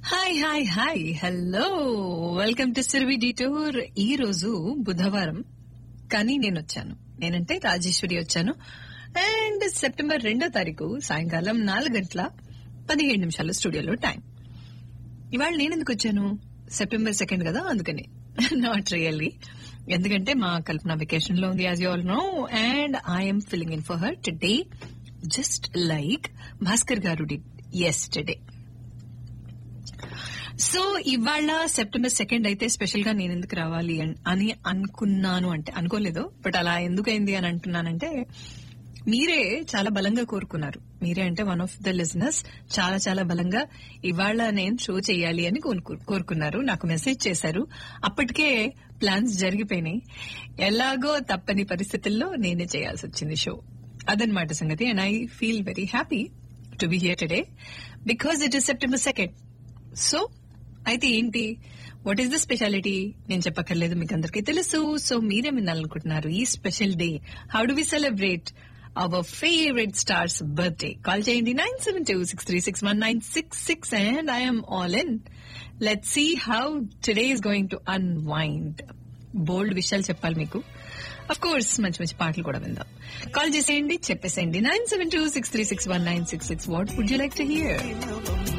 hi hi hi hello welcome to సిర్వి detour ఈ రోజు బుధవారం కానీ నేను వచ్చాను నేనంటే రాజేశ్వరి వచ్చాను అండ్ సెప్టెంబర్ రెండో తారీఖు సాయంకాలం నాలుగు గంటల పదిహేడు నిమిషాలు స్టూడియోలో టైం ఇవాళ నేను ఎందుకు వచ్చాను సెప్టెంబర్ సెకండ్ కదా అందుకని నాట్ రియల్లీ ఎందుకంటే మా కల్పన వెకేషన్ లో ఉంది as you all know and I'm filling in for her today just like Bhaskar garu does today so ఇవాళ సెప్టెంబర్ సెకండ్ అయితే స్పెషల్ గా నేను ఎందుకు రావాలి అన్- అని అనుకున్నాను అంటే అనుకోలేదు బట్ అలా ఎందుకైంది అని అంటున్నానంటే మీరే చాలా బలంగా కోరుకున్నారు మీరే అంటే వన్ ఆఫ్ ద లిజనర్స్ చాలా చాలా బలంగా ఇవాళ నేను షో చేయాలి అని కోరుకు- కోరుకున్నారు నాకు మెసేజ్ చేశారు అప్పటికే ప్లాన్స్ జరిగిపోయినాయి ఎలాగో తప్పని పరిస్థితుల్లో నేనే చేయాల్సి వచ్చింది షో అదనమాట సంగతి and I feel very happy to be here today because it is September second so అయితే ఏంటి వాట్ ఈస్ ద స్పెషాలిటీ నేను చెప్పక్కర్లేదు మీకు అందరికీ తెలుసు సో మీరే వినాలనుకుంటున్నారు ఈ special day how do we celebrate our favourite stars birthday call చేయండి nine seven two six three six one nine six six and I'm all in let see how today is going to unwind బోల్డ్ విషయాలు చెప్పాలి మీకు of course మంచి మంచి పాటలు కూడా విందాం కాల్ చేసేయండి చెప్పేసేయండి nine seven two six three six one nine six six what would you like to here